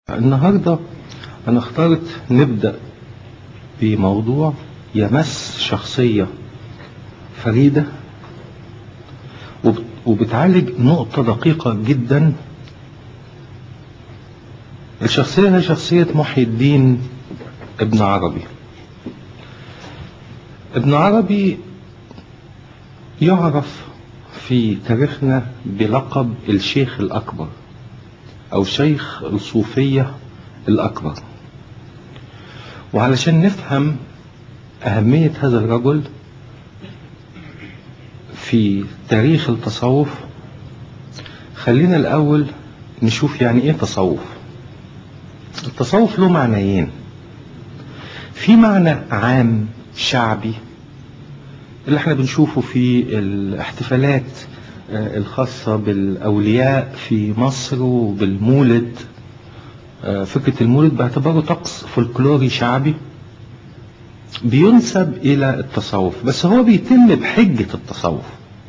النهاردة أنا اخترت نبدأ بموضوع يمس شخصية فريدة وب- وبتعالج نقطة دقيقة جدا الشخصية هي شخصية محي الدين ابن عربي ابن عربي يعرف في تاريخنا بلقب الشيخ الأكبر أو شيخ الصوفية الأكبر وعلشان نفهم أهمية هذا الرجل في تاريخ التصوف خلينا الأول نشوف يعني إيه تصوف التصوف له معنيين في معنى عام شعبي اللي احنا بنشوفه في الاحتفالات آه، الخاصة بالأولياء في مصر وبالمولد آه، فكرة المولد باعتباره طقس فولكلوري شعبي بينسب إلى التصوف بس هو بيتم بحجة التصوف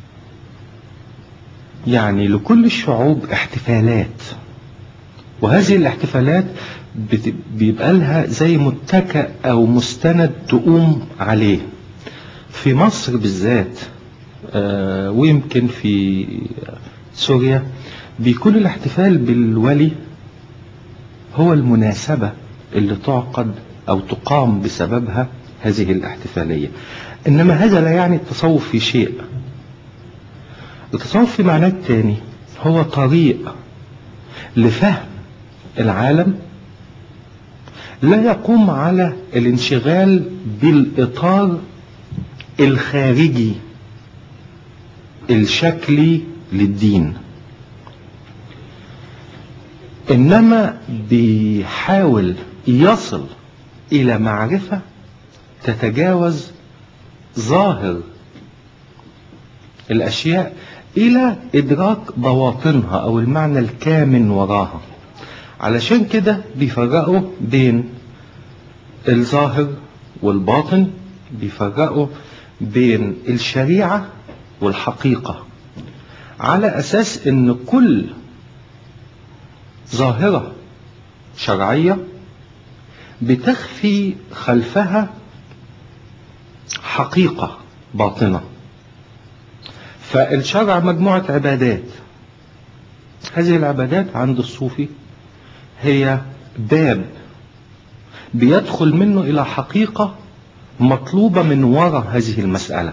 يعني لكل الشعوب احتفالات وهذه الاحتفالات بت- بيبقى لها زي متكأ أو مستند تقوم عليه في مصر بالذات آه، ويمكن في سوريا بيكون الاحتفال بالولي هو المناسبة اللي تعقد أو تقام بسببها هذه الاحتفالية إنما هذا لا يعني التصوف في شيء التصوف في معناه التاني هو طريق لفهم العالم لا يقوم على الانشغال بالإطار الخارجي الشكلي للدين إنما بيحاول يصل إلى معرفة تتجاوز ظاهر الأشياء إلى إدراك بواطنها أو المعنى الكامن وراها علشان كده بيفرقوا بين الظاهر والباطن بيفرقوا بين الشريعة والحقيقة على أساس أن كل ظاهرة شرعية بتخفي خلفها حقيقة باطنة فالشرع مجموعة عبادات هذه العبادات عند الصوفي هي باب بيدخل منه إلى حقيقة مطلوبة من وراء هذه المسألة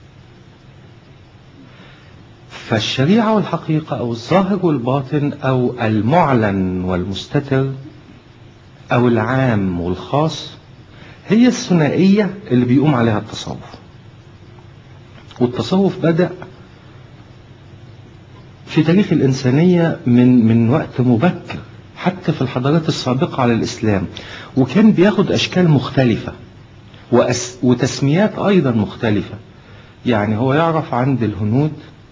فالشريعة والحقيقة أو الظاهر والباطن أو المعلن والمستتر أو العام والخاص هي الثنائية اللي بيقوم عليها التصوف والتصوف بدأ في تاريخ الإنسانية من من وقت مبكر حتى في الحضارات السابقة على الإسلام وكان بياخد أشكال مختلفة وأس وتسميات أيضا مختلفة يعني هو يعرف عند الهنود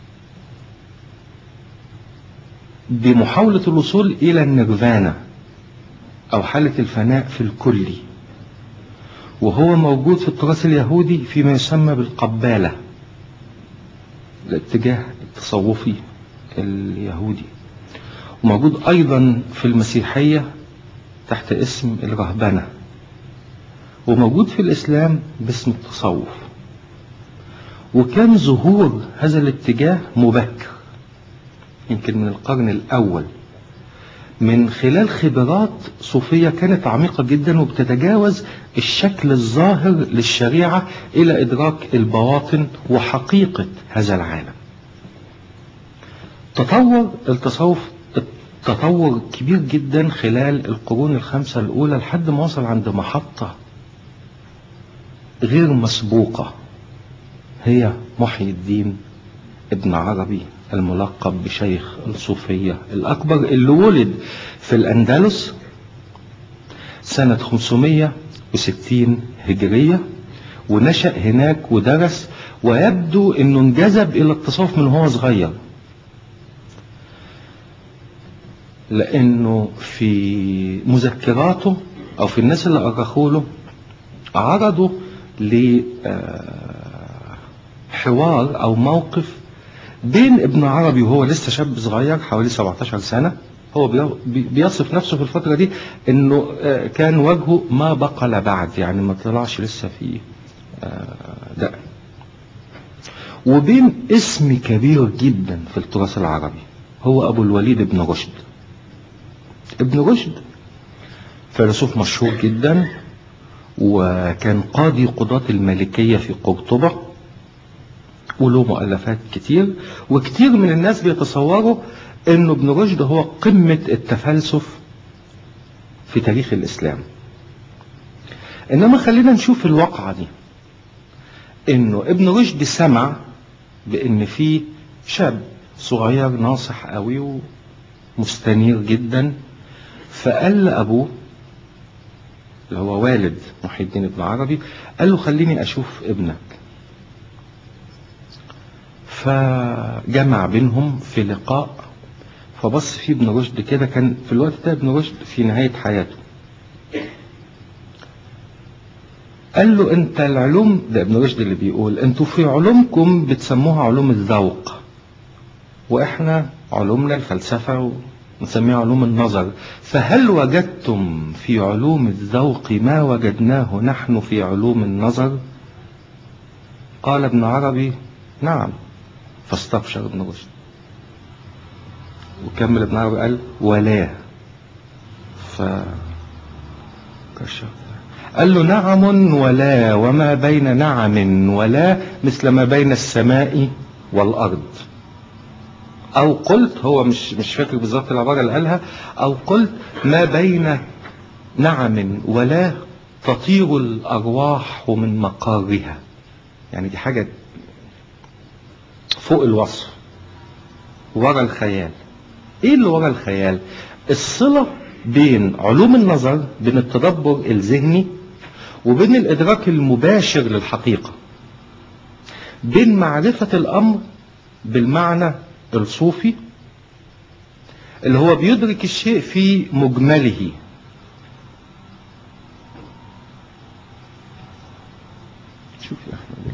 بمحاولة الوصول إلى النيرفانا أو حالة الفناء في الكلي وهو موجود في التراث اليهودي فيما يسمى بالقبالة الاتجاه التصوفي اليهودي وموجود أيضا في المسيحية تحت اسم الرهبنة وموجود في الإسلام باسم التصوف وكان ظهور هذا الاتجاه مبكر يمكن من القرن الأول من خلال خبرات صوفية كانت عميقة جدا وبتتجاوز الشكل الظاهر للشريعة إلى إدراك البواطن وحقيقة هذا العالم تطور التصوف تطور كبير جدا خلال القرون الخمسة الأولى لحد ما وصل عند محطة غير مسبوقة هي محي الدين ابن عربي الملقب بشيخ الصوفية الأكبر اللي ولد في الأندلس سنة 560 هجرية ونشأ هناك ودرس ويبدو أنه انجذب إلى التصوف من هو صغير لأنه في مذكراته أو في الناس اللي أرخوا له عرضوا لحوار أو موقف بين ابن عربي وهو لسه شاب صغير حوالي 17 سنة هو بي- بي- بيصف نفسه في الفترة دي انه آه، كان وجهه ما بقل بعد يعني ما طلعش لسه فيه آه، ده وبين اسم كبير جدا في التراث العربي هو ابو الوليد ابن رشد ابن رشد فيلسوف مشهور جدا وكان قاضي قضاة الملكية في قرطبة وله مؤلفات كتير وكتير من الناس بيتصوروا انه ابن رشد هو قمة التفلسف في تاريخ الاسلام انما خلينا نشوف الواقعة دي انه ابن رشد سمع بان في شاب صغير ناصح قوي ومستنير جدا فقال لابوه اللي هو والد محي الدين ابن عربي قال له خليني اشوف ابنك فجمع بينهم في لقاء فبص فيه ابن رشد كده كان في الوقت ده ابن رشد في نهاية حياته قال له انت العلوم ده ابن رشد اللي بيقول انتوا في علومكم بتسموها علوم الذوق واحنا علومنا الفلسفة ونسميها علوم النظر فهل وجدتم في علوم الذوق ما وجدناه نحن في علوم النظر قال ابن عربي نعم فاستبشر ابن رشد وكمل ابن عربي قال ولا ف كشف قال له نعم ولا وما بين نعم ولا مثل ما بين السماء والأرض أو قلت هو مش مش فاكر بالظبط العبارة اللي قالها أو قلت ما بين نعم ولا تطير الأرواح من مقارها يعني دي حاجة فوق الوصف ورا الخيال ايه اللي ورا الخيال الصلة بين علوم النظر بين التدبر الذهني وبين الإدراك المباشر للحقيقة بين معرفة الأمر بالمعنى الصوفي اللي هو بيدرك الشيء في مجمله شوف يا أحمد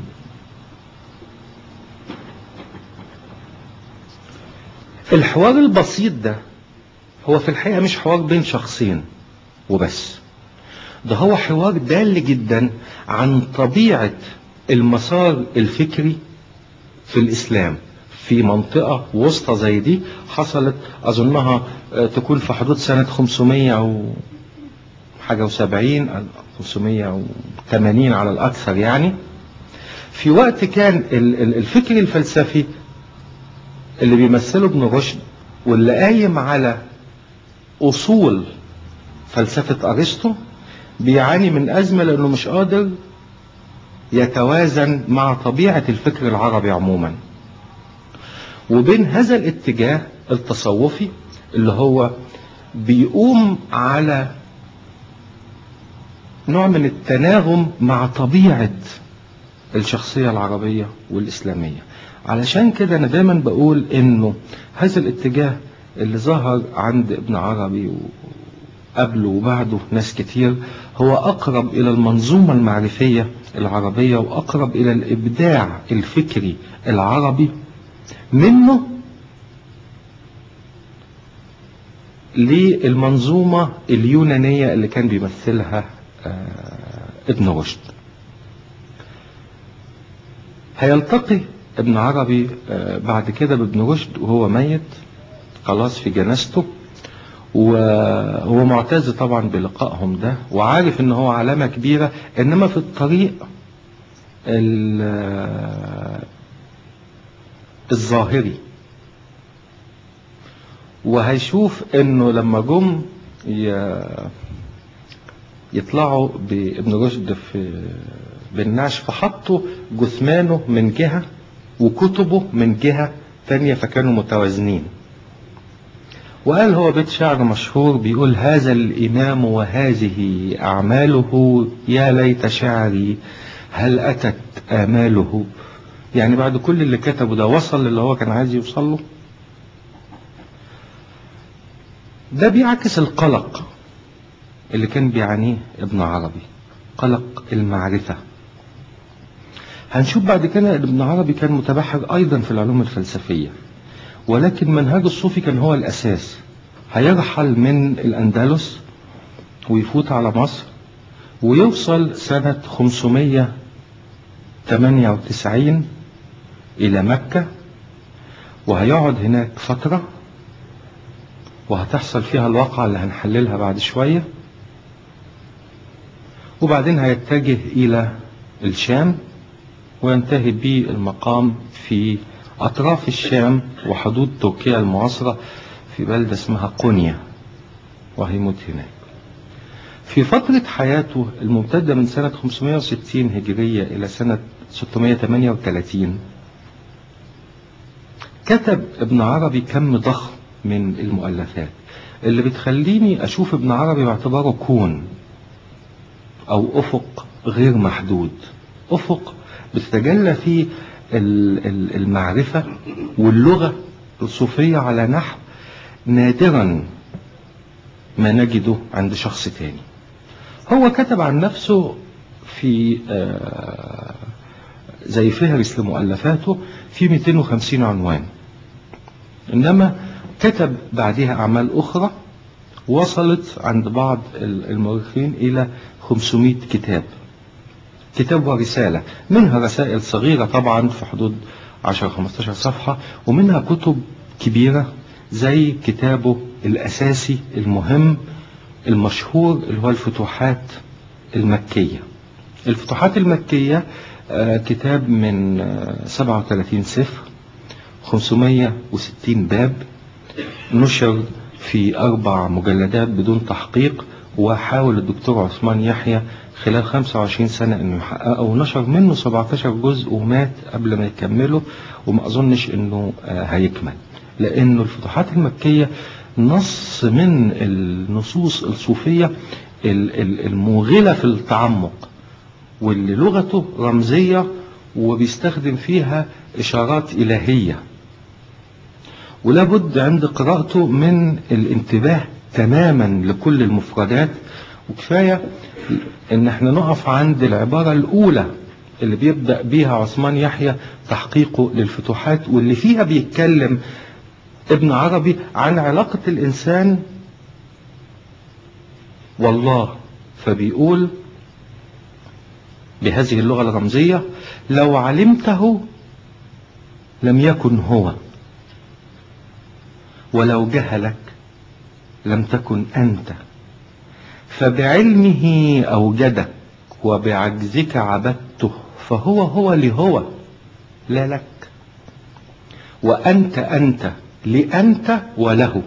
الحوار البسيط ده هو في الحقيقة مش حوار بين شخصين وبس ده هو حوار دال جدا عن طبيعة المسار الفكري في الإسلام في منطقة وسطى زي دي حصلت أظنها آه، تكون في حدود سنة 500 أو حاجة وسبعين 580 على الأكثر يعني في وقت كان ال- ال- الفكر الفلسفي اللي بيمثله ابن رشد واللي قايم على أصول فلسفة أرسطو بيعاني من أزمة لأنه مش قادر يتوازن مع طبيعة الفكر العربي عموما وبين هذا الاتجاه التصوفي اللي هو بيقوم على نوع من التناغم مع طبيعة الشخصية العربية والإسلامية علشان كده أنا دايما بقول إنه هذا الاتجاه اللي ظهر عند ابن عربي وقبله وبعده ناس كتير هو أقرب إلى المنظومة المعرفية العربية وأقرب إلى الإبداع الفكري العربي منه للمنظومة اليونانية اللي كان بيمثلها آه، ابن رشد هيلتقي ابن عربي آه، بعد كده بابن رشد وهو ميت خلاص في جنازته وهو معتز طبعا بلقائهم ده وعارف ان هو علامة كبيرة انما في الطريق ال- الظاهري وهيشوف انه لما جم ي- يطلعوا بابن رشد في بالنعش فحطوا جثمانه من جهة وكتبه من جهة تانية فكانوا متوازنين وقال هو بيت شعر مشهور بيقول هذا الإمام وهذه أعماله يا ليت شعري هل أتت آماله يعني بعد كل اللي كتبه ده وصل اللي هو كان عايز يوصل له ده بيعكس القلق اللي كان بيعانيه ابن عربي قلق المعرفة هنشوف بعد كده ان ابن عربي كان متبحر ايضا في العلوم الفلسفية ولكن منهج الصوفي كان هو الاساس هيرحل من الأندلس ويفوت على مصر ويوصل سنة 598 إلى مكة وهيقعد هناك فترة وهتحصل فيها الواقعة اللي هنحللها بعد شوية وبعدين هيتجه إلى الشام وينتهي به المقام في أطراف الشام وحدود تركيا المعاصرة في بلدة اسمها قونيا وهيموت هناك في فترة حياته الممتدة من سنة 560 هجرية إلى سنة 638 كتب ابن عربي كم ضخم من المؤلفات اللي بتخليني أشوف ابن عربي باعتباره كون أو أفق غير محدود أفق بتتجلى فيه المعرفة واللغة الصوفية على نحو نادرا ما نجده عند شخص تاني هو كتب عن نفسه في زي فهرس لمؤلفاته في 250 عنوان إنما كتب بعدها أعمال أخرى وصلت عند بعض المؤرخين إلى 500 كتاب كتاب ورسالة منها رسائل صغيرة طبعا في حدود 10-15 صفحة ومنها كتب كبيرة زي كتابه الأساسي المهم المشهور اللي هو الفتوحات المكية الفتوحات المكية كتاب من 37 سفر 560 باب نشر في أربع مجلدات بدون تحقيق وحاول الدكتور عثمان يحيى خلال 25 سنة انه يحققه ونشر منه 17 جزء ومات قبل ما يكمله وما اظنش انه هيكمل لانه الفتوحات المكية نص من النصوص الصوفية الموغلة في التعمق واللي لغته رمزية وبيستخدم فيها اشارات الهية ولا بد عند قراءته من الانتباه تماما لكل المفردات وكفاية ان احنا نقف عند العبارة الاولى اللي بيبدأ بيها عثمان يحيى تحقيقه للفتوحات واللي فيها بيتكلم ابن عربي عن علاقة الانسان والله فبيقول بهذه اللغة الرمزية لو علمته لم يكن هو ولو جهلك لم تكن أنت فبعلمه أوجدك وبعجزك عبدته فهو هو لهو لا لك وأنت أنت لأنت وله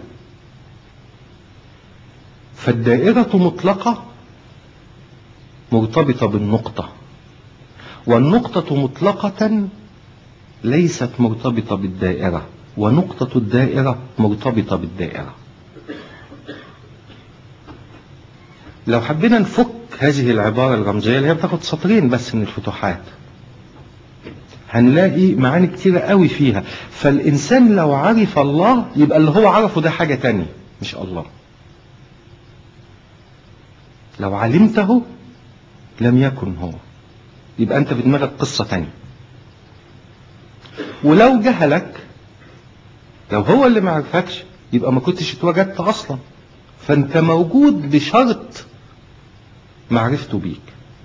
فالدائرة مطلقة مرتبطة بالنقطة والنقطة مطلقة ليست مرتبطة بالدائرة ونقطة الدائرة مرتبطة بالدائرة لو حبينا نفك هذه العبارة الرمزية اللي هي بتاخد سطرين بس من الفتوحات هنلاقي معاني كتيرة قوي فيها فالإنسان لو عرف الله يبقى اللي هو عرفه ده حاجة تانية مش الله لو علمته لم يكن هو يبقى أنت في دماغك قصة تانية ولو جهلك لو هو اللي ما عرفكش يبقى ما كنتش اتوجدت أصلا فأنت موجود بشرط معرفته بيك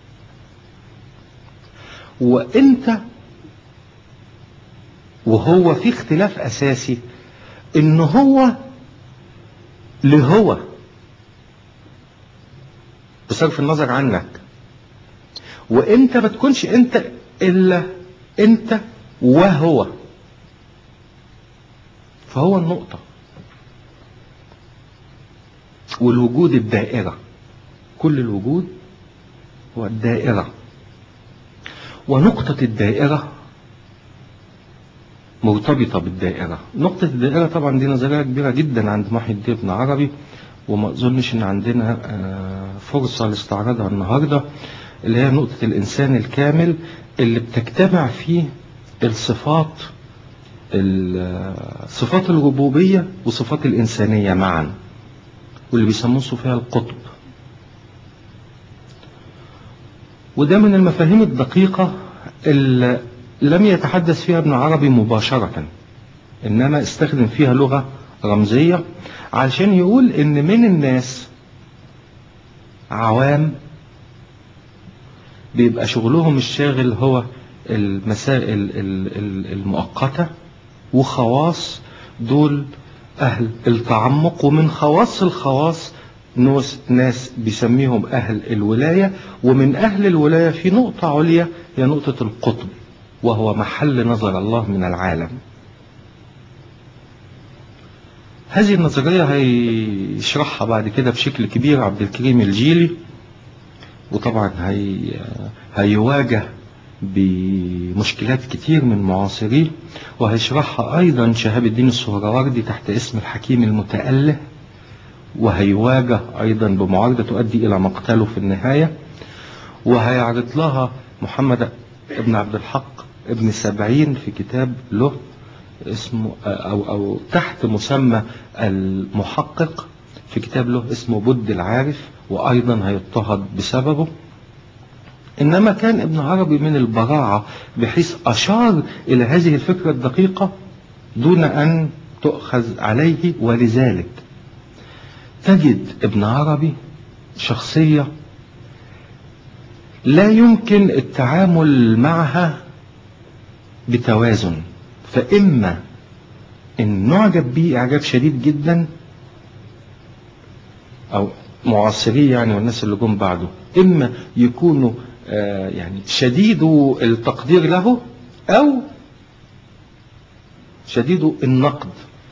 وانت وهو في اختلاف اساسي ان هو لهو بصرف النظر عنك وانت ما تكونش انت الا انت وهو فهو النقطة والوجود الدائرة كل الوجود هو الدائرة ونقطة الدائرة مرتبطة بالدائرة نقطة الدائرة طبعا دي نظرية كبيرة جدا عند محي الدين ابن عربي وما أظنش إن عندنا فرصة لاستعراضها النهاردة اللي هي نقطة الإنسان الكامل اللي بتجتمع فيه الصفات صفات الربوبية وصفات الإنسانية معا واللي بيسموه صوفيا القطب وده من المفاهيم الدقيقة اللي لم يتحدث فيها ابن عربي مباشرة إنما استخدم فيها لغة رمزية علشان يقول ان من الناس عوام بيبقى شغلهم الشاغل هو المسائل المؤقتة وخواص دول أهل التعمق ومن خواص الخواص ناس, ناس بيسميهم أهل الولاية ومن أهل الولاية في نقطة عليا هي نقطة القطب وهو محل نظر الله من العالم هذه النظرية هيشرحها بعد كده بشكل كبير عبد الكريم الجيلي وطبعا هي هيواجه بمشكلات كتير من معاصريه وهيشرحها أيضا شهاب الدين السهروردي تحت اسم الحكيم المتأله وهيواجه أيضا بمعارضة تؤدي إلى مقتله في النهاية وهيعرض لها محمد ابن عبد الحق ابن سبعين في كتاب له اسمه أو, أو تحت مسمى المحقق في كتاب له اسمه بد العارف وأيضا هيضطهد بسببه إنما كان ابن عربي من البراعة بحيث أشار إلى هذه الفكرة الدقيقة دون أن تؤخذ عليه ولذلك تجد ابن عربي شخصية لا يمكن التعامل معها بتوازن فإما إن نعجب به إعجاب شديد جدا أو معاصريه يعني والناس اللي جم بعده إما يكونوا آه يعني شديد التقدير له أو شديد النقد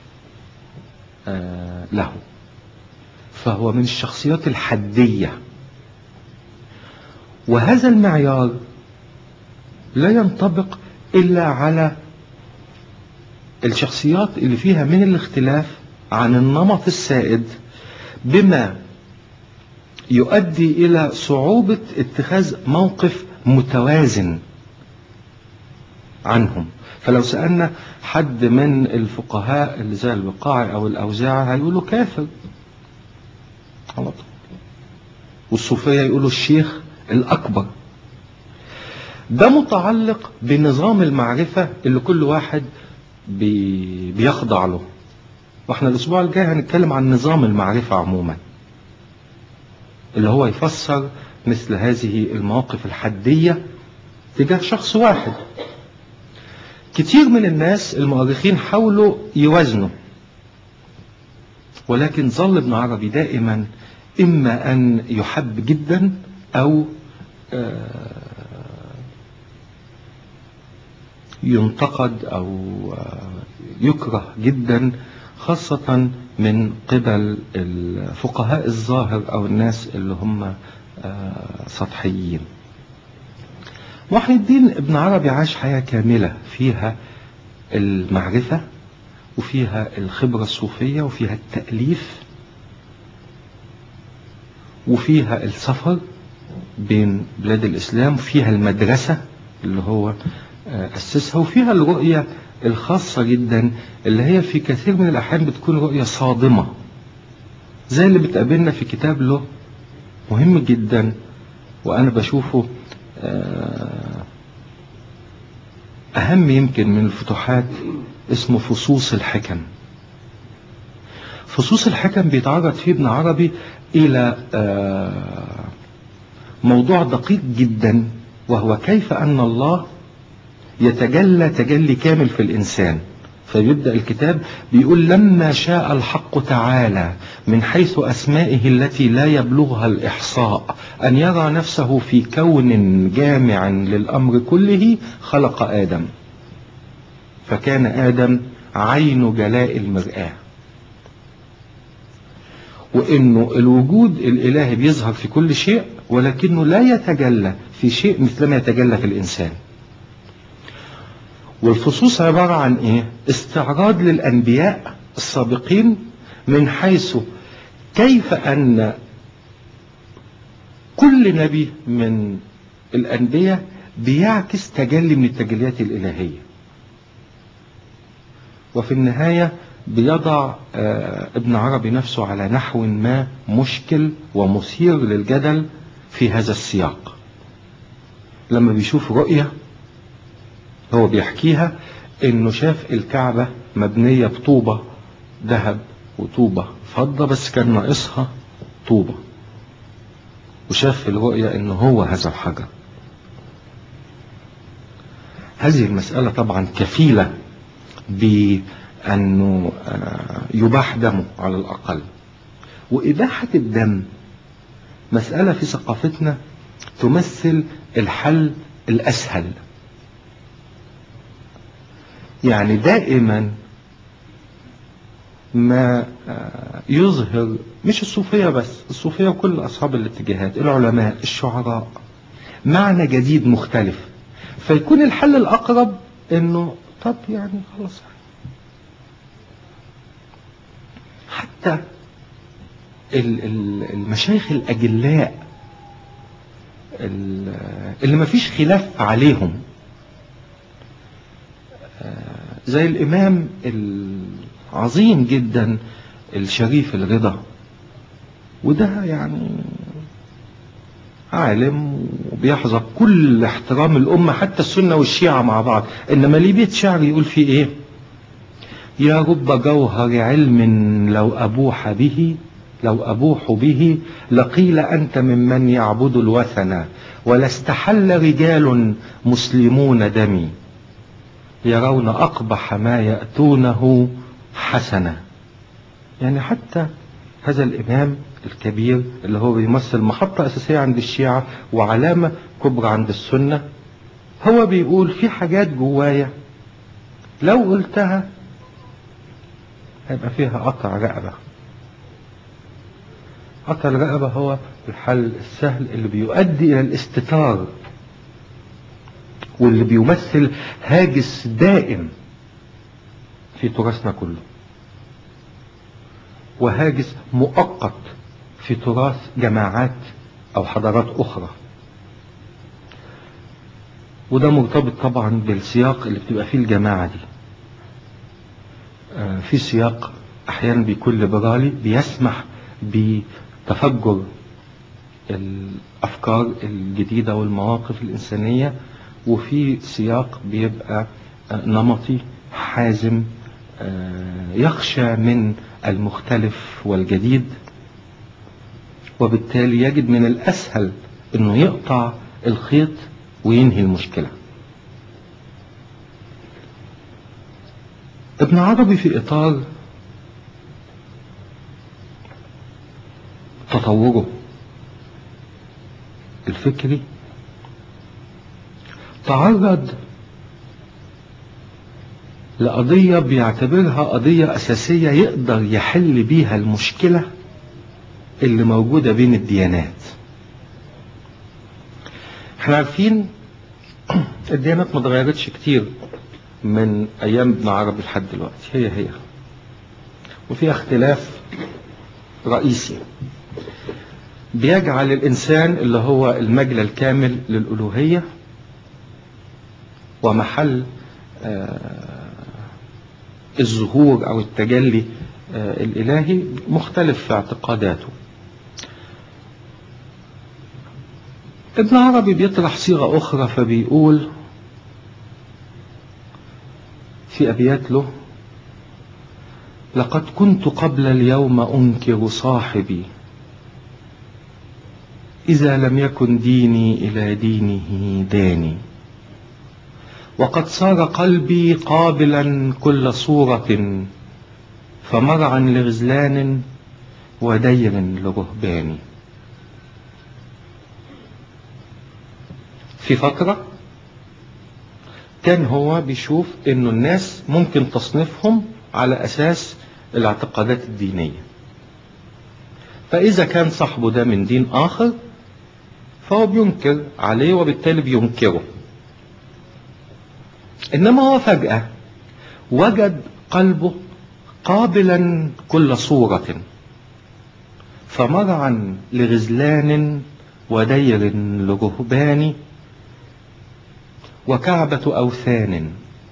آه له فهو من الشخصيات الحدية وهذا المعيار لا ينطبق إلا على الشخصيات اللي فيها من الاختلاف عن النمط السائد بما يؤدي إلى صعوبة اتخاذ موقف متوازن عنهم فلو سألنا حد من الفقهاء اللي زي الوقاعي أو الأوزاعي هيقولوا كافر على طول والصوفية يقولوا الشيخ الأكبر ده متعلق بنظام المعرفة اللي كل واحد بي بيخضع له واحنا الأسبوع الجاي هنتكلم عن نظام المعرفة عموما اللي هو يفسر مثل هذه المواقف الحدية تجاه شخص واحد كتير من الناس المؤرخين حاولوا يوازنوا ولكن ظل ابن عربي دائما إما أن يحب جدا أو ينتقد أو يكره جدا خاصة من قبل الفقهاء الظاهر أو الناس اللي هم سطحيين محي الدين ابن عربي عاش حياة كاملة فيها المعرفة وفيها الخبرة الصوفية وفيها التأليف وفيها السفر بين بلاد الإسلام وفيها المدرسة اللي هو أسسها وفيها الرؤية الخاصة جدا اللي هي في كثير من الأحيان بتكون رؤية صادمة زي اللي بتقابلنا في كتاب له مهم جدا وأنا بشوفه أهم يمكن من الفتوحات اسمه فصوص الحكم فصوص الحكم بيتعرض فيه ابن عربي إلى موضوع دقيق جدا وهو كيف أن الله يتجلى تجلي كامل في الإنسان فيبدأ الكتاب بيقول لما شاء الحق تعالى من حيث أسمائه التي لا يبلغها الإحصاء أن يرى نفسه في كون جامع للأمر كله خلق آدم فكان آدم عين جلاء المرآة وإنه الوجود الإلهي بيظهر في كل شيء ولكنه لا يتجلى في شيء مثلما يتجلى في الإنسان والفصوص عبارة عن ايه استعراض للانبياء السابقين من حيث كيف ان كل نبي من الانبياء بيعكس تجلي من التجليات الالهية وفي النهاية بيضع ابن عربي نفسه على نحو ما مشكل ومثير للجدل في هذا السياق لما بيشوف رؤية هو بيحكيها انه شاف الكعبة مبنية بطوبة ذهب وطوبة فضة بس كان ناقصها طوبة وشاف في الرؤية ان هو هذا الحجر هذه المسألة طبعا كفيلة بأنه يباح دمه على الأقل وإباحة الدم مسألة في ثقافتنا تمثل الحل الأسهل يعني دائما ما يظهر مش الصوفية بس الصوفية وكل أصحاب الاتجاهات العلماء الشعراء معنى جديد مختلف فيكون الحل الأقرب انه طب يعني خلاص حتى المشايخ الأجلاء اللي ما فيش خلاف عليهم زي الإمام العظيم جدا الشريف الرضا وده يعني عالم وبيحظى كل احترام الأمة حتى السنة والشيعة مع بعض إنما ليه بيت شعر يقول فيه إيه يا رب جوهر علم لو أبوح به لو أبوح به لقيل أنت ممن يعبد الوثن ولاستحل رجال مسلمون دمي يرون أقبح ما يأتونه حسنا يعني حتى هذا الإمام الكبير اللي هو بيمثل محطة أساسية عند الشيعة وعلامة كبرى عند السنة هو بيقول في حاجات جوايا لو قلتها هيبقى فيها قطع رقبة قطع الرقبة هو الحل السهل اللي بيؤدي إلى الاستتار واللي بيمثل هاجس دائم في تراثنا كله وهاجس مؤقت في تراث جماعات أو حضارات أخرى وده مرتبط طبعا بالسياق اللي بتبقى فيه الجماعة دي آه في سياق أحيانا بيكون ليبرالي بيسمح بتفجر الأفكار الجديدة والمواقف الإنسانية وفي سياق بيبقى آه نمطي حازم آه يخشى من المختلف والجديد وبالتالي يجد من الأسهل أنه يقطع الخيط وينهي المشكلة ابن عربي في إطار تطوره الفكري تعرض لقضية بيعتبرها قضية أساسية يقدر يحل بيها المشكلة اللي موجودة بين الديانات احنا عارفين الديانات ما اتغيرتش كتير من ايام ابن عربي لحد دلوقتي هي هي وفي اختلاف رئيسي بيجعل الانسان اللي هو المجلى الكامل للالوهيه ومحل آه الظهور او التجلي آه الالهي مختلف في اعتقاداته ابن عربي بيطرح صيغة أخرى فبيقول في أبيات له لقد كنت قبل اليوم أنكر صاحبي إذا لم يكن ديني إلى دينه داني وقد صار قلبي قابلا كل صورة فمرعا لغزلان ودير لرهبان في فترة كان هو بيشوف انه الناس ممكن تصنيفهم على اساس الاعتقادات الدينية فاذا كان صاحبه ده من دين اخر فهو بينكر عليه وبالتالي بينكره انما هو فجأة وجد قلبه قابلا كل صورة فمرعا لغزلان ودير لرهبان وكعبة أوثان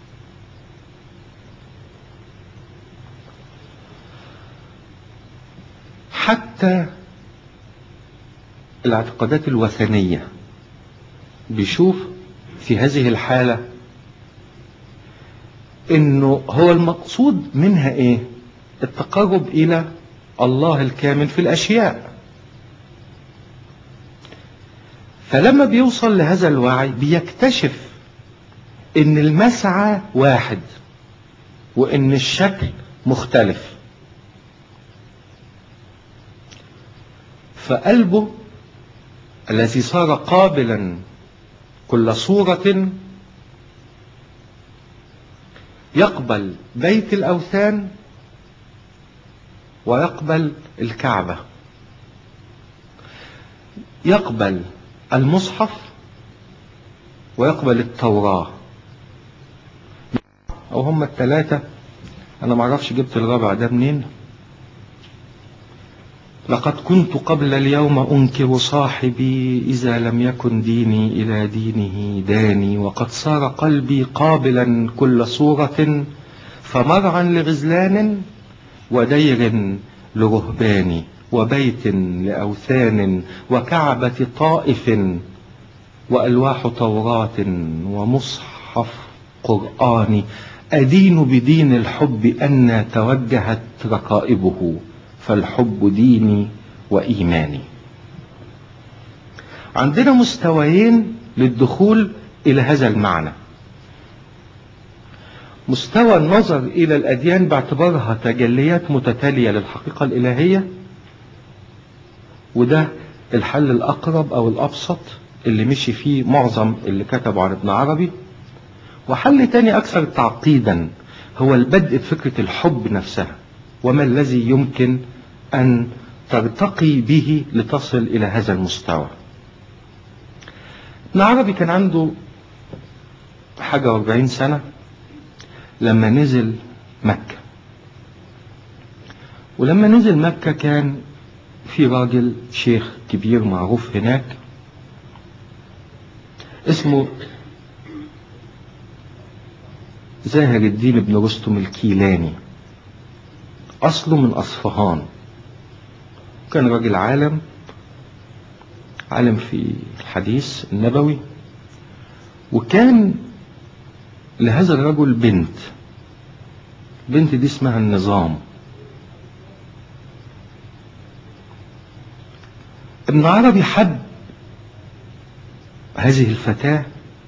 حتى الاعتقادات الوثنية بيشوف في هذه الحالة انه هو المقصود منها ايه التقرب إلى الله الكامل في الأشياء فلما بيوصل لهذا الوعي بيكتشف ان المسعى واحد وان الشكل مختلف فقلبه الذي صار قابلا كل صورة يقبل بيت الأوثان ويقبل الكعبة يقبل المصحف ويقبل التوراة او هم الثلاثة انا معرفش جبت الرابع ده منين لقد كنت قبل اليوم أنكر صاحبي إذا لم يكن ديني إلى دينه داني وقد صار قلبي قابلا كل صورة فمرعا لغزلان ودير لرهبان وبيت لأوثان وكعبة طائف وألواح توراة ومصحف قرآن أدين بدين الحب أن توجهت ركائبه فالحب ديني وإيماني عندنا مستويين للدخول إلى هذا المعنى مستوى النظر إلى الأديان باعتبارها تجليات متتالية للحقيقة الإلهية وده الحل الأقرب أو الأبسط اللي مشي فيه معظم اللي كتبوا عن ابن عربي وحل تاني أكثر تعقيدا هو البدء بفكرة الحب نفسها وما الذي يمكن أن ترتقي به لتصل إلى هذا المستوى ابن عربي كان عنده حاجة واربعين سنة لما نزل مكة ولما نزل مكة كان في راجل شيخ كبير معروف هناك اسمه زاهر الدين بن رستم الكيلاني أصله من أصفهان كان راجل عالم عالم في الحديث النبوي وكان لهذا الرجل بنت بنت دي اسمها النظام ابن عربي حب هذه الفتاة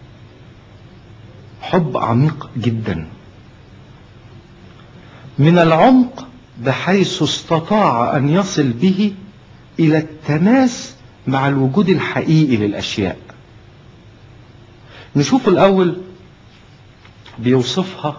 حب عميق جدا من العمق بحيث استطاع أن يصل به إلى التماس مع الوجود الحقيقي للأشياء نشوف الأول بيوصفها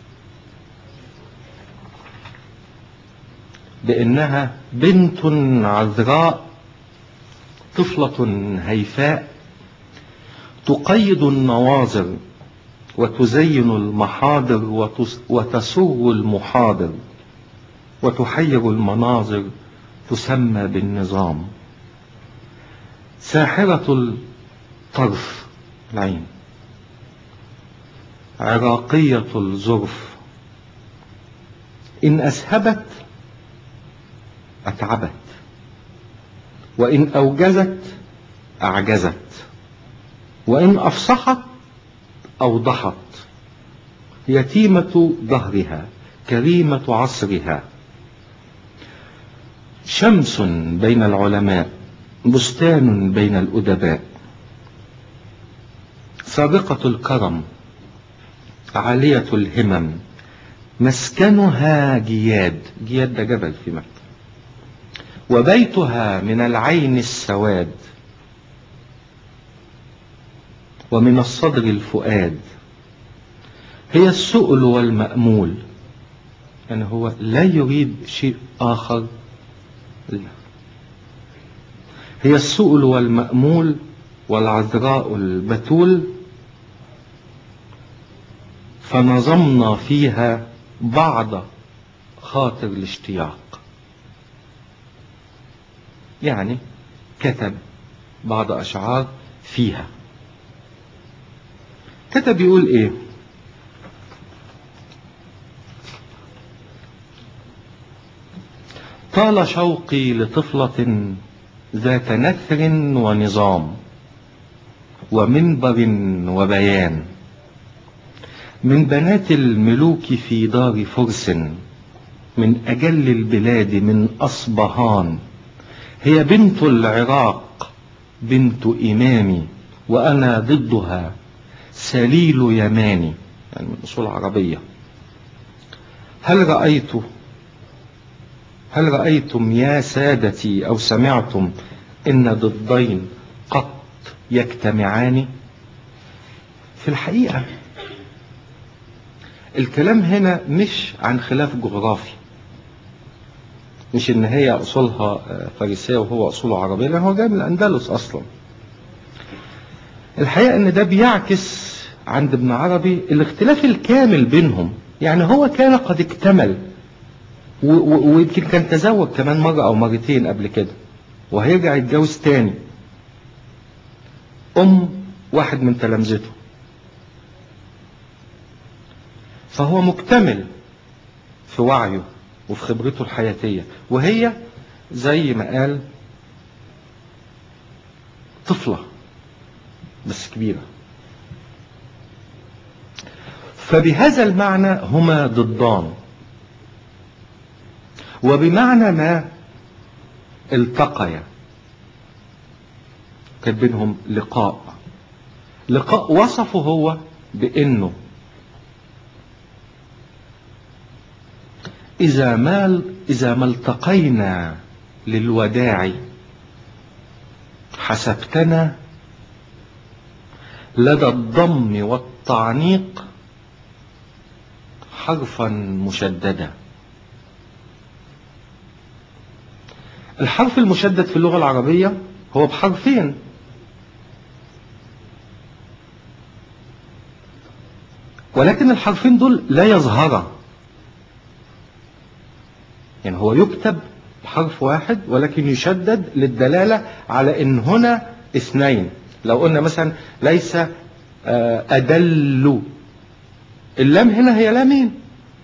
بأنها بنت عذراء طفلة هيفاء تقيد النواظر وتزين المحاضر وتسر المحاضر وتحير المناظر تسمى بالنظام ساحرة الطرف العين عراقية الزرف إن أسهبت أتعبت وإن أوجزت أعجزت وإن أفصحت أوضحت يتيمة ظهرها كريمة عصرها شمس بين العلماء بستان بين الأدباء سابقة الكرم عالية الهمم مسكنها جياد جياد ده جبل في مكة وبيتها من العين السواد ومن الصدر الفؤاد هي السؤل والمأمول يعني هو لا يريد شيء آخر لا هي السؤل والمأمول والعذراء البتول فنظمنا فيها بعض خاطر الاشتياق يعني كتب بعض أشعار فيها كتب يقول ايه طال شوقي لطفلة ذات نثر ونظام ومنبر وبيان من بنات الملوك في دار فرس من أجل البلاد من أصبهان هي بنت العراق بنت إمامي وأنا ضدها سليل يماني يعني من أصول عربية هل رأيت هل رأيتم يا سادتي أو سمعتم إن ضدين قط يجتمعان في الحقيقة الكلام هنا مش عن خلاف جغرافي مش ان هي اصولها فارسية وهو اصوله عربية لان هو جاي من الاندلس اصلا الحقيقة ان ده بيعكس عند ابن عربي الاختلاف الكامل بينهم يعني هو كان قد اكتمل ويمكن كان تزوج كمان مرة او مرتين قبل كده وهيرجع يتجوز تاني ام واحد من تلامذته فهو مكتمل في وعيه وفي خبرته الحياتية وهي زي ما قال طفلة بس كبيرة فبهذا المعنى هما ضدان وبمعنى ما التقيا كان بينهم لقاء لقاء وصفه هو بانه إذا ما إذا ما التقينا للوداع حسبتنا لدى الضم والتعنيق حرفا مشددا الحرف المشدد في اللغة العربية هو بحرفين ولكن الحرفين دول لا يظهرا يعني هو يكتب بحرف واحد ولكن يشدد للدلالة على ان هنا اثنين لو قلنا مثلا ليس أدل اللام هنا هي لامين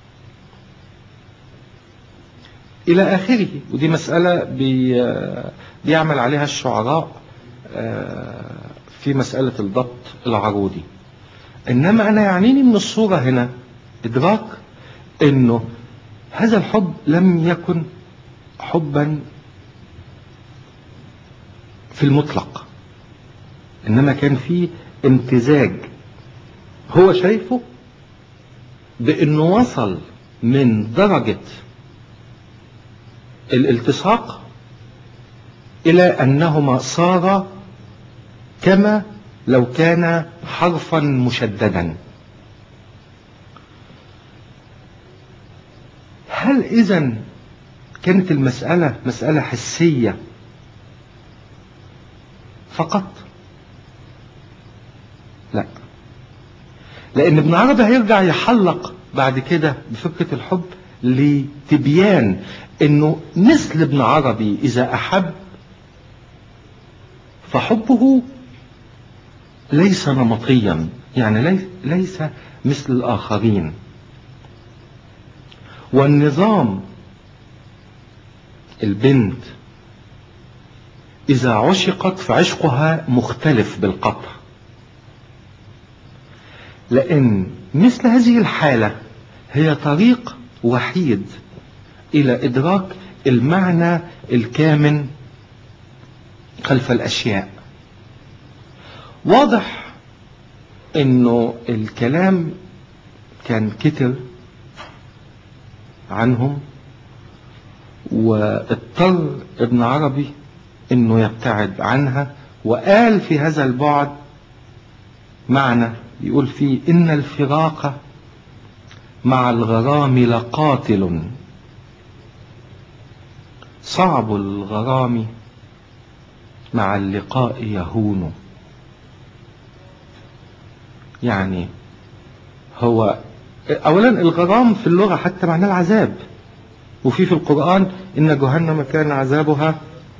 إلى آخره ودي مسألة بي بيعمل عليها الشعراء في مسألة الضبط العروضي إنما أنا يعنيني من الصورة هنا إدراك إنه هذا الحب لم يكن حبا في المطلق إنما كان فيه امتزاج هو شايفه بأنه وصل من درجة الالتصاق إلى أنهما صارا كما لو كان حرفا مشددا هل إذا كانت المسألة مسألة حسية فقط لا لأن ابن عربي هيرجع يحلق بعد كده بفكرة الحب لتبيان انه مثل ابن عربي اذا احب فحبه ليس نمطيا يعني ليس مثل الاخرين والنظام البنت اذا عشقت فعشقها مختلف بالقطع لان مثل هذه الحالة هي طريق وحيد الى ادراك المعنى الكامن خلف الاشياء واضح انه الكلام كان كتر عنهم واضطر ابن عربي انه يبتعد عنها وقال في هذا البعد معنى يقول فيه ان الفراق مع الغرام لقاتل صعب الغرام مع اللقاء يهون يعني هو اولا الغرام في اللغة حتى معناه العذاب وفي في القرآن ان جهنم كان عذابها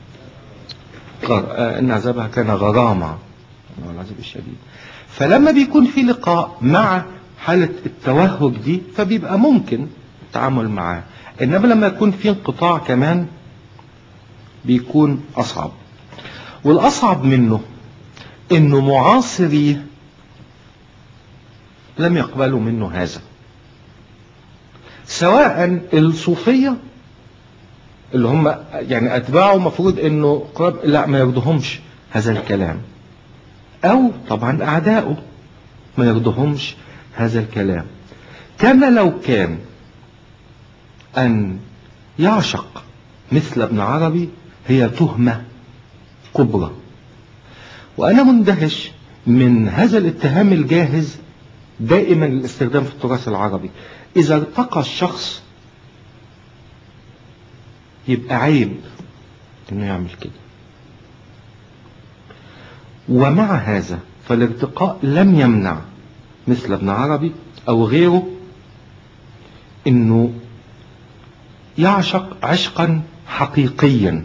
ان عذابها كان غراما العذاب الشديد فلما بيكون في لقاء مع حالة التوهج دي فبيبقى ممكن التعامل معاه انما لما يكون في انقطاع كمان بيكون اصعب والاصعب منه انه معاصريه لم يقبلوا منه هذا سواء الصوفية اللي هم يعني أتباعه مفروض أنه قرب لا ما يرضهمش هذا الكلام أو طبعا أعداؤه ما يرضهمش هذا الكلام كما لو كان أن يعشق مثل ابن عربي هي تهمة كبرى وأنا مندهش من هذا الاتهام الجاهز دائما الاستخدام في التراث العربي إذا ارتقى الشخص يبقى عيب انه يعمل كده ومع هذا فالارتقاء لم يمنع مثل ابن عربي او غيره انه يعشق عشقا حقيقيا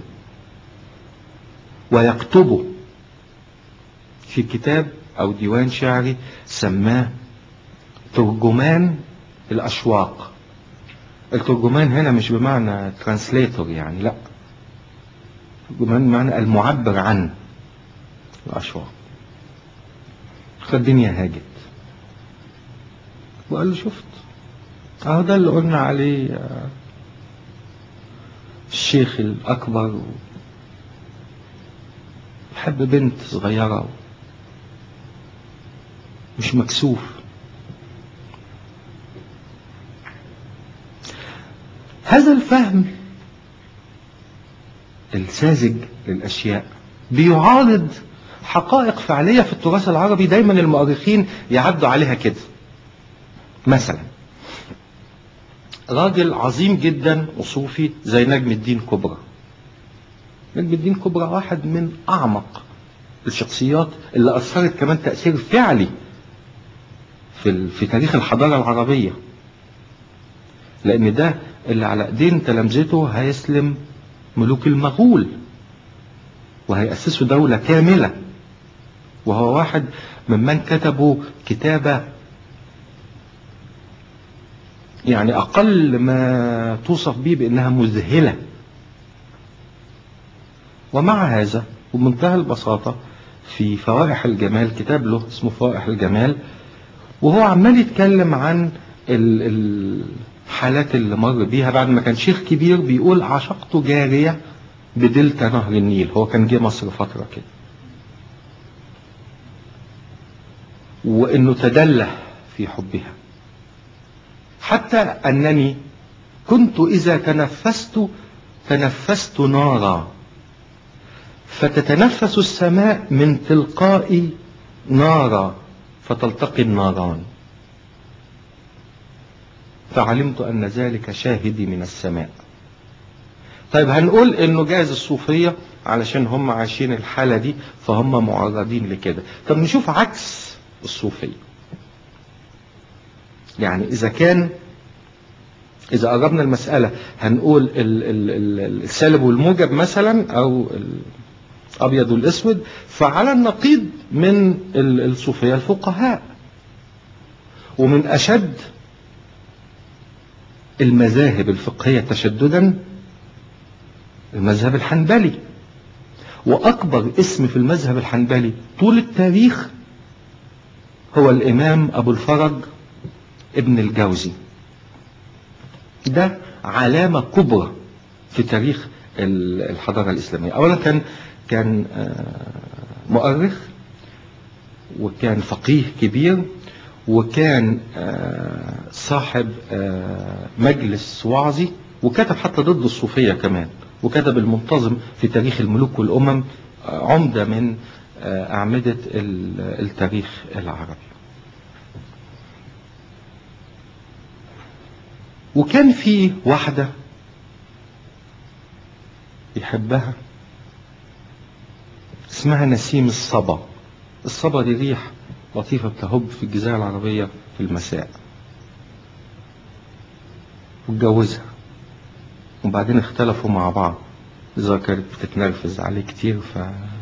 ويكتبه في كتاب او ديوان شعري سماه ترجمان الاشواق الترجمان هنا مش بمعنى ترانسليتور يعني لا الترجمان بمعنى المعبر عن الاشواق فالدنيا هاجت وقال له شفت اهو ده اللي قلنا عليه الشيخ الاكبر يحب بنت صغيرة مش مكسوف هذا الفهم الساذج للأشياء بيعارض حقائق فعلية في التراث العربي دايما المؤرخين يعدوا عليها كده مثلا راجل عظيم جدا وصوفي زي نجم الدين كبرى نجم الدين كبرى واحد من أعمق الشخصيات اللي أثرت كمان تأثير فعلي في, في تاريخ الحضارة العربية لأن ده اللي على ايدين تلامذته هيسلم ملوك المغول وهيأسسوا دولة كاملة وهو واحد ممن كتبوا كتابة يعني أقل ما توصف به بأنها مذهلة ومع هذا وبمنتهى البساطة في فوائح الجمال كتاب له اسمه فوائح الجمال وهو عمال يتكلم عن الحالات اللي مر بيها بعد ما كان شيخ كبير بيقول عشقت جارية بدلتا نهر النيل هو كان جه مصر فترة كده وانه تدلى في حبها حتى انني كنت اذا تنفست تنفست نارا فتتنفس السماء من تلقاء نارا فتلتقي الناران فعلمت أن ذلك شاهدي من السماء طيب هنقول انه جايز الصوفية علشان هم عايشين الحالة دي فهم معرضين لكده طب نشوف عكس الصوفية يعني اذا كان اذا قربنا المسألة هنقول ال ال ال السالب والموجب مثلا او الابيض والاسود فعلى النقيض من الصوفية الفقهاء ومن اشد المذاهب الفقهية تشددا المذهب الحنبلي وأكبر اسم في المذهب الحنبلي طول التاريخ هو الإمام أبو الفرج ابن الجوزي ده علامة كبرى في تاريخ الحضارة الإسلامية أولا كان كان مؤرخ وكان فقيه كبير وكان صاحب مجلس وعظي وكتب حتى ضد الصوفية كمان وكتب المنتظم في تاريخ الملوك والأمم عمدة من أعمدة التاريخ العربي وكان في واحدة يحبها اسمها نسيم الصبا الصبا دي ريح لطيفة بتهب في الجزيرة العربية في المساء واتجوزها وبعدين اختلفوا مع بعض إذا كانت بتتنرفز عليه كتير ف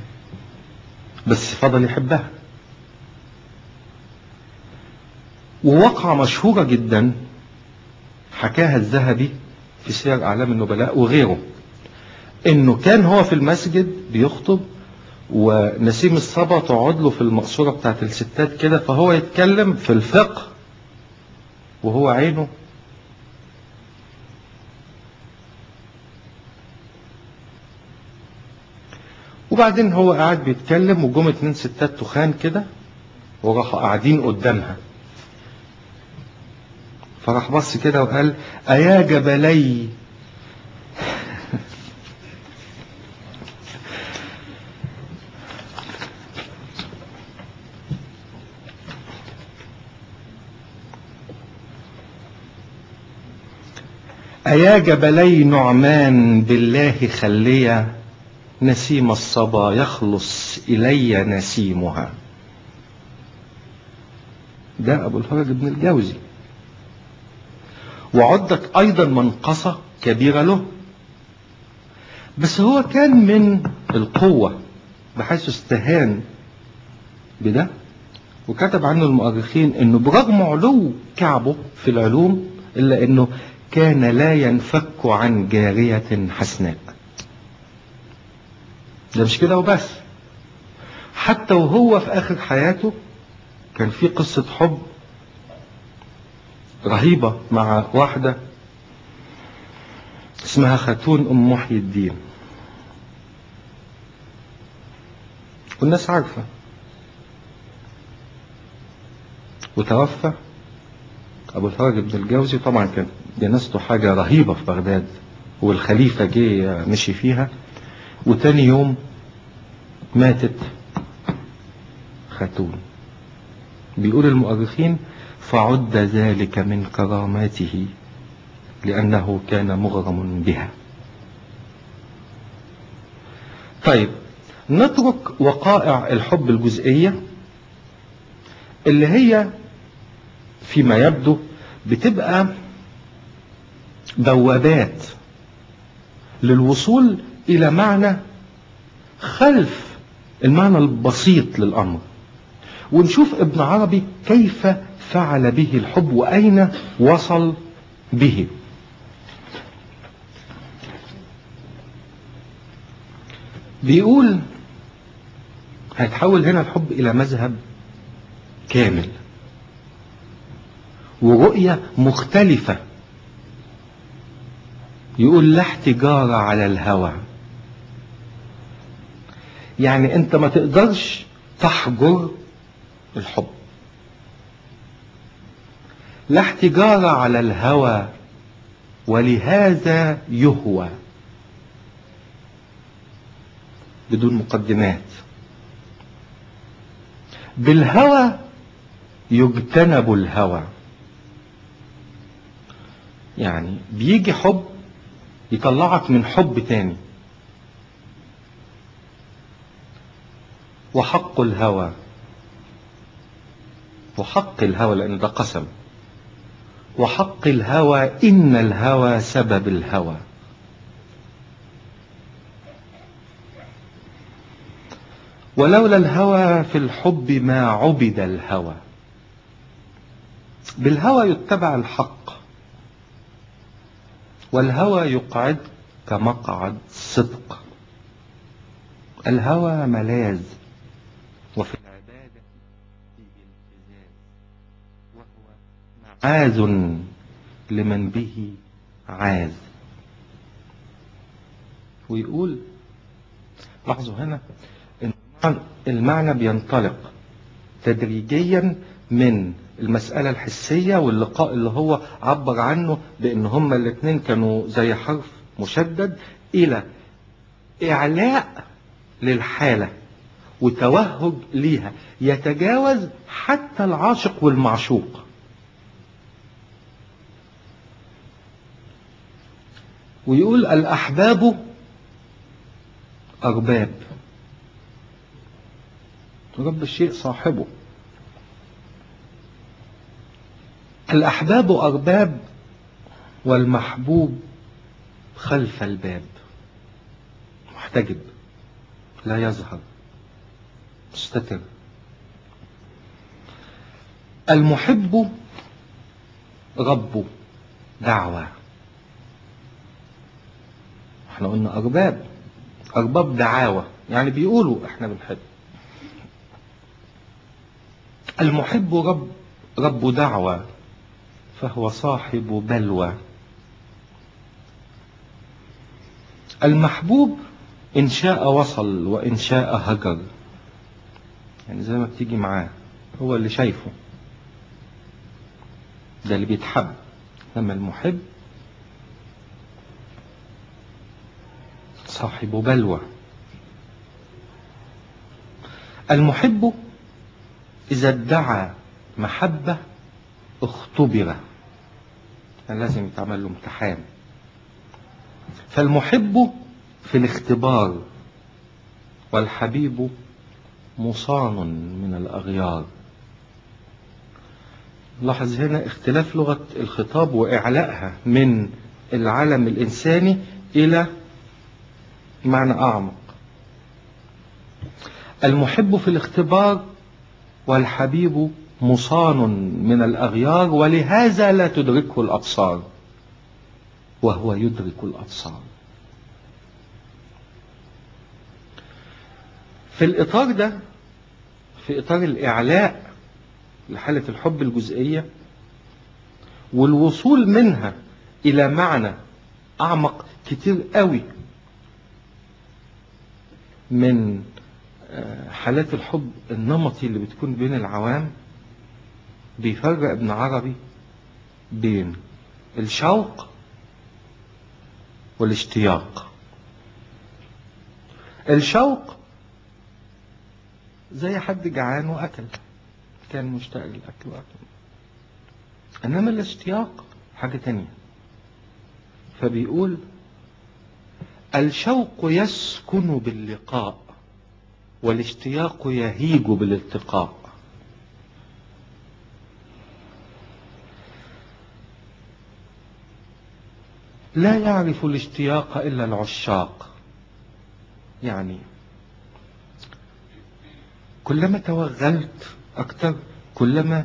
بس فضل يحبها ووقعة مشهورة جدا حكاها الذهبي في سير أعلام النبلاء وغيره إنه كان هو في المسجد بيخطب ونسيم الصبا تقعد له في المقصورة بتاعت الستات كده فهو يتكلم في الفقه وهو عينه وبعدين هو قاعد بيتكلم وجم اتنين ستات تخان كده وراحوا قاعدين قدامها فراح بص كده وقال أيا جبلي أيا جبلي نعمان بالله خليا نسيم الصبا يخلص إلي نسيمها ده أبو الفرج بن الجوزي وعدت أيضا منقصة كبيرة له بس هو كان من القوة بحيث استهان بده وكتب عنه المؤرخين انه برغم علو كعبه في العلوم الا انه كان لا ينفك عن جارية حسناء ده مش كده وبس حتى وهو في اخر حياته كان في قصة حب رهيبة مع واحدة اسمها خاتون ام محي الدين والناس عارفة وتوفى ابو الفرج بن الجوزي طبعا كان جنازته حاجة رهيبة في بغداد والخليفة جه مشي فيها وتاني يوم ماتت خاتون بيقول المؤرخين فعد ذلك من كراماته لأنه كان مغرم بها طيب نترك وقائع الحب الجزئية اللي هي فيما يبدو بتبقى بوابات للوصول إلى معنى خلف المعنى البسيط للأمر ونشوف ابن عربي كيف فعل به الحب وأين وصل به بيقول هيتحول هنا الحب إلى مذهب كامل ورؤية مختلفة يقول لا احتجار على الهوى يعني انت ما تقدرش تحجر الحب لا احتجار على الهوى ولهذا يهوى بدون مقدمات بالهوى يجتنب الهوى يعني بيجي حب يطلعك من حب تاني وحق الهوى وحق الهوى لأن ده قسم وحق الهوى إن الهوى سبب الهوى ولولا الهوى في الحب ما عبد الهوى بالهوى يتبع الحق والهوى يقعد كمقعد صدق الهوى ملاذ وفي العبادة فيه التزاز وهو معاذ لمن به عاز ويقول لاحظوا هنا ان المعنى بينطلق تدريجيا من المسألة الحسية واللقاء اللي هو عبر عنه بأن هما الاثنين كانوا زي حرف مشدد إلى إعلاء للحالة وتوهج ليها يتجاوز حتى العاشق والمعشوق ويقول الأحباب أرباب رب الشيء صاحبه الأحباب أرباب والمحبوب خلف الباب محتجب لا يظهر مستتر المحب ربه دعوة احنا قلنا أرباب أرباب دعاوى يعني بيقولوا احنا بنحب المحب رب رب دعوة فهو صاحب بلوى المحبوب إن شاء وصل وإن شاء هجر يعني زي ما بتيجي معاه هو اللي شايفه ده اللي بيتحب لما المحب صاحب بلوى المحب إذا ادعى محبة اختبر يعني لازم يتعمل له امتحان فالمحب في الاختبار والحبيب مصان من الأغيار لاحظ هنا اختلاف لغة الخطاب وإعلائها من العالم الإنساني إلى معنى أعمق المحب في الاختبار والحبيب مصان من الأغيار ولهذا لا تدركه الأبصار وهو يدرك الأبصار في الإطار ده في إطار الإعلاء لحالة الحب الجزئية والوصول منها إلى معنى أعمق كتير قوي من حالات الحب النمطي اللي بتكون بين العوام بيفرق ابن عربي بين الشوق والاشتياق الشوق زي حد جعان وأكل كان مشتاق للأكل وأكل إنما الاشتياق حاجة تانية فبيقول الشوق يسكن باللقاء والاشتياق يهيج بالالتقاء لا يعرف الاشتياق إلا العشاق يعني كلما توغلت أكثر كلما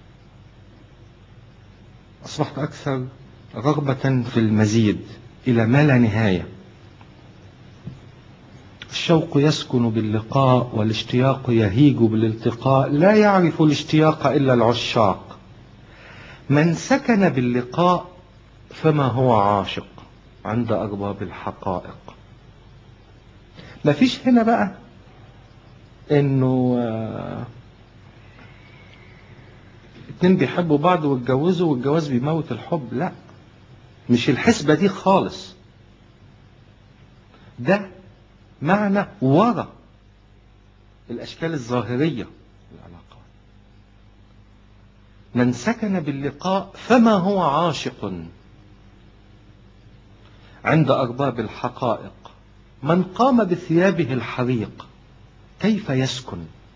أصبحت أكثر رغبة في المزيد إلى ما لا نهاية الشوق يسكن باللقاء والاشتياق يهيج بالالتقاء لا يعرف الاشتياق إلا العشاق من سكن باللقاء فما هو عاشق عند أرباب الحقائق ما فيش هنا بقى انه آه اتنين بيحبوا بعض واتجوزوا والجواز بيموت الحب لا مش الحسبة دي خالص ده معنى ورا الأشكال الظاهرية للعلاقات من سكن باللقاء فما هو عاشق عند أرباب الحقائق من قام بثيابه الحريق كيف يسكن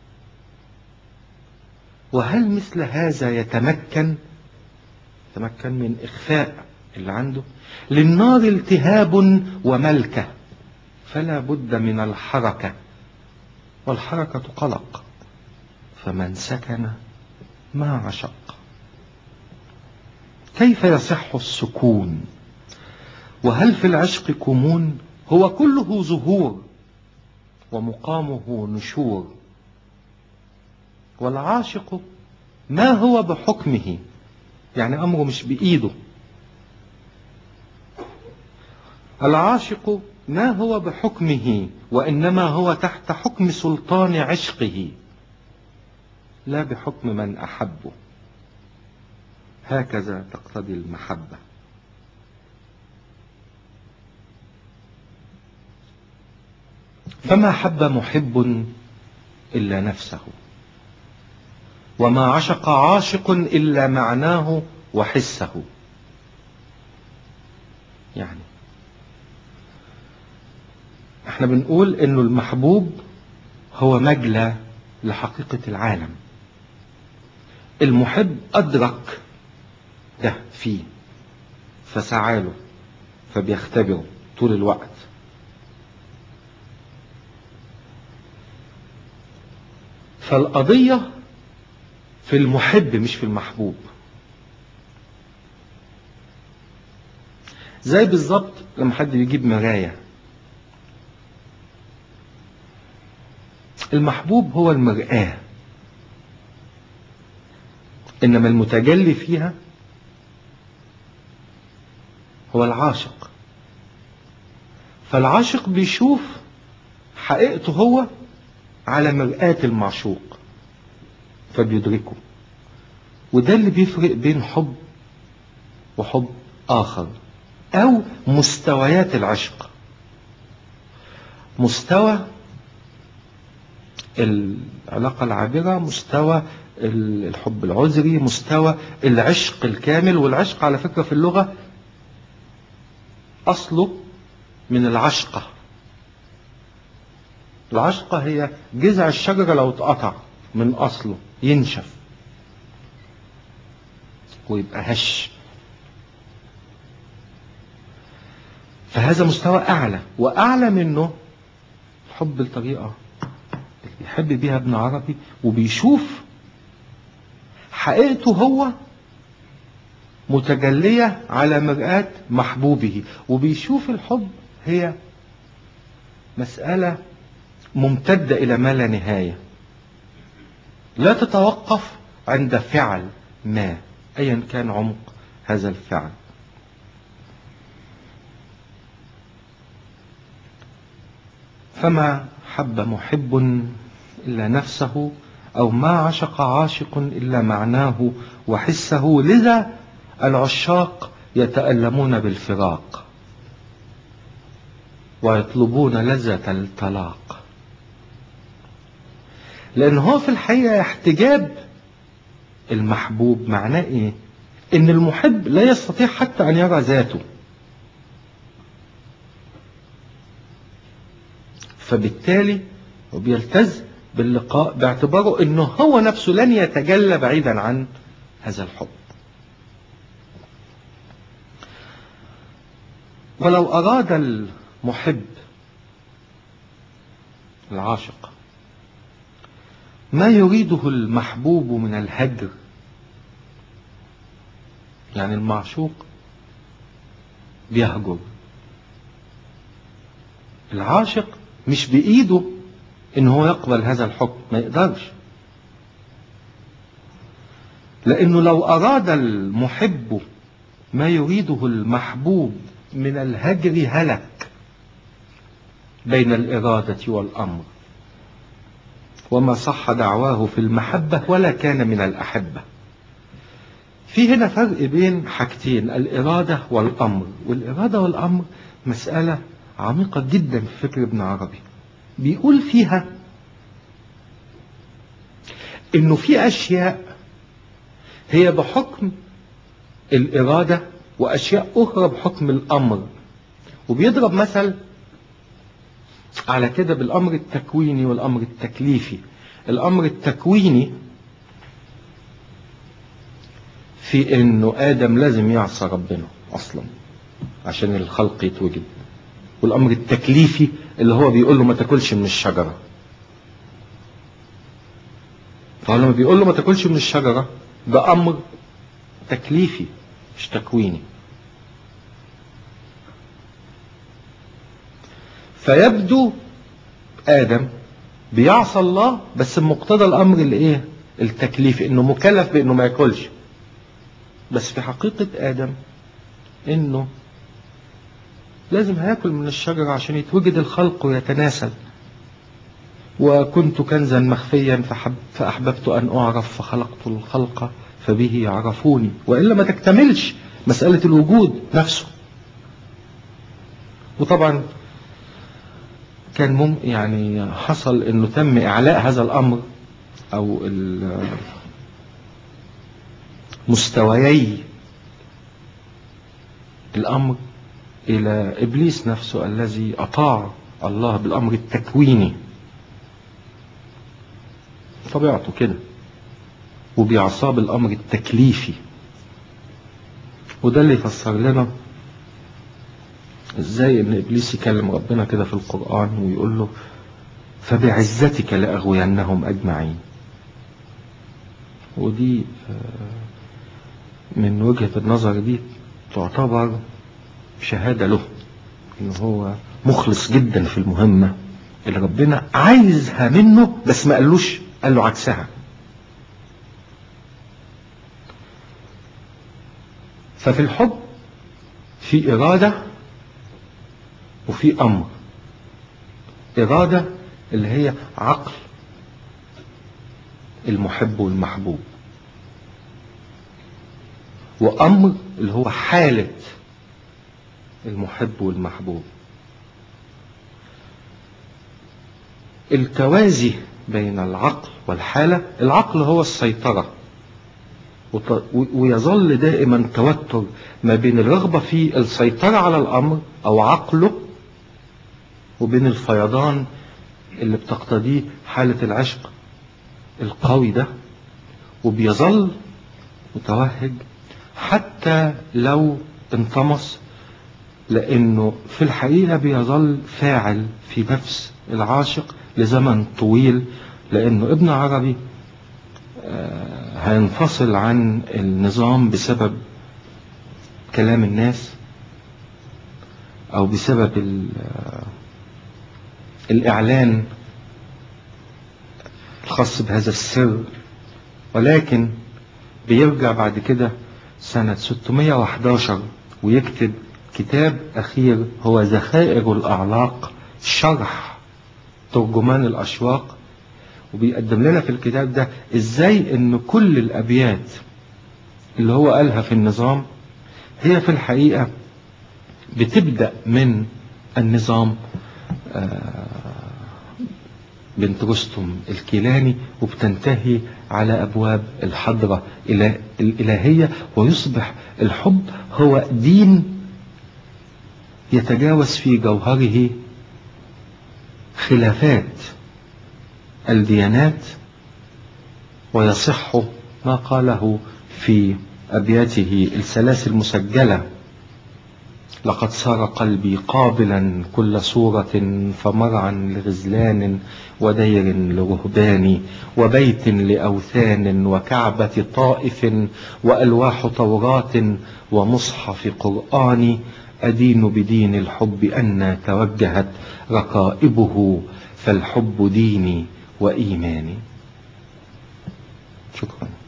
وهل مثل هذا يتمكن يتمكن من إخفاء اللي عنده للنار التهاب وملكة فلا بد من الحركة والحركة قلق فمن سكن ما عشق كيف يصح السكون وهل في العشق كمون هو كله ظهور ومقامه نشور والعاشق ما هو بحكمه يعني أمره مش بإيده العاشق ما هو بحكمه وإنما هو تحت حكم سلطان عشقه لا بحكم من أحبه هكذا تقتضي المحبة فما حب محب إلا نفسه وما عشق عاشق إلا معناه وحسه يعني احنا بنقول انه المحبوب هو مجلى لحقيقة العالم المحب أدرك ده فيه فسعاله فبيختبره طول الوقت فالقضية في المحب مش في المحبوب زي بالظبط لما حد بيجيب مراية المحبوب هو المرآة إنما المتجلي فيها هو العاشق فالعاشق بيشوف حقيقته هو على مرآة المعشوق فبيدركه وده اللي بيفرق بين حب وحب آخر أو مستويات العشق مستوى العلاقة العابرة مستوى الحب العذري مستوى العشق الكامل والعشق على فكرة في اللغة أصله من العشقة العشقة هي جذع الشجرة لو اتقطع من أصله ينشف ويبقى هش فهذا مستوى أعلى وأعلى منه حب الطريقة اللي بيحب بيها ابن عربي وبيشوف حقيقته هو متجلية على مرآة محبوبه وبيشوف الحب هي مسألة ممتدة إلى ما لا نهاية لا تتوقف عند فعل ما أيا كان عمق هذا الفعل فما حب محب إلا نفسه أو ما عشق عاشق إلا معناه وحسه لذا العشاق يتألمون بالفراق ويطلبون لذة الطلاق لأن هو في الحقيقة احتجاب المحبوب معناه إيه؟ إن المحب لا يستطيع حتى أن يرى ذاته فبالتالي وبيلتز باللقاء باعتباره انه هو نفسه لن يتجلى بعيدا عن هذا الحب ولو اراد المحب العاشق ما يريده المحبوب من الهجر يعني المعشوق بيهجر العاشق مش بإيده إن هو يقبل هذا الحكم ما يقدرش لأنه لو أراد المحب ما يريده المحبوب من الهجر هلك بين الإرادة والأمر وما صح دعواه في المحبة ولا كان من الأحبة في هنا فرق بين حاجتين الإرادة والأمر والإرادة والأمر مسألة عميقة جدا في فكر ابن عربي بيقول فيها انه في اشياء هي بحكم الارادة واشياء اخرى بحكم الامر وبيضرب مثل على كده بالامر التكويني والامر التكليفي الامر التكويني في انه ادم لازم يعصى ربنا اصلا عشان الخلق يتوجد والامر التكليفي اللي هو بيقول له ما تاكلش من الشجرة فهو لما بيقول له ما تاكلش من الشجرة ده امر تكليفي مش تكويني فيبدو ادم بيعصى الله بس بمقتضى الامر اللي ايه التكليفي انه مكلف بانه ما ياكلش بس في حقيقة ادم انه لازم هياكل من الشجرة عشان يتوجد الخلق ويتناسل وكنت كنزا مخفيا فحب فأحببت أن أعرف فخلقت الخلق فبه يعرفوني وإلا ما تكتملش مسألة الوجود نفسه وطبعا كان مم يعني حصل انه تم اعلاء هذا الامر او مستويي الامر إلى إبليس نفسه الذي أطاع الله بالأمر التكويني طبيعته كده وبيعصاه بالأمر التكليفي وده اللي يفسر لنا ازاي ان ابليس يكلم ربنا كده في القرآن ويقول له فبعزتك لأغوينهم أجمعين ودي من وجهة النظر دي تعتبر شهادة له ان هو مخلص جدا في المهمة اللي ربنا عايزها منه بس ما قالوش قال له عكسها ففي الحب في إرادة وفي أمر إرادة اللي هي عقل المحب والمحبوب وأمر اللي هو حالة المحب والمحبوب التوازي بين العقل والحالة العقل هو السيطرة ويظل دائما توتر ما بين الرغبة في السيطرة على الأمر أو عقله وبين الفيضان اللي بتقتضيه حالة العشق القوي ده وبيظل متوهج حتى لو انطمس لأنه في الحقيقة بيظل فاعل في نفس العاشق لزمن طويل لأنه ابن عربي هينفصل عن النظام بسبب كلام الناس أو بسبب الإعلان الخاص بهذا السر ولكن بيرجع بعد كده سنة 611 ويكتب كتاب أخير هو ذخائر الأعلاق شرح ترجمان الأشواق وبيقدم لنا في الكتاب ده ازاي ان كل الابيات اللي هو قالها في النظام هي في الحقيقة بتبدأ من النظام بنت رستم الكيلاني وبتنتهي على أبواب الحضرة الإلهية ويصبح الحب هو دين يتجاوز في جوهره خلافات الديانات ويصح ما قاله في أبياته الثلاث المسجلة لقد صار قلبي قابلا كل صورة فمرعا لغزلان ودير لرهبان وبيت لأوثان وكعبة طائف وألواح توراة ومصحف قرآن أدين بدين الحب أن توجهت رقائبه فالحب ديني وإيماني شكرا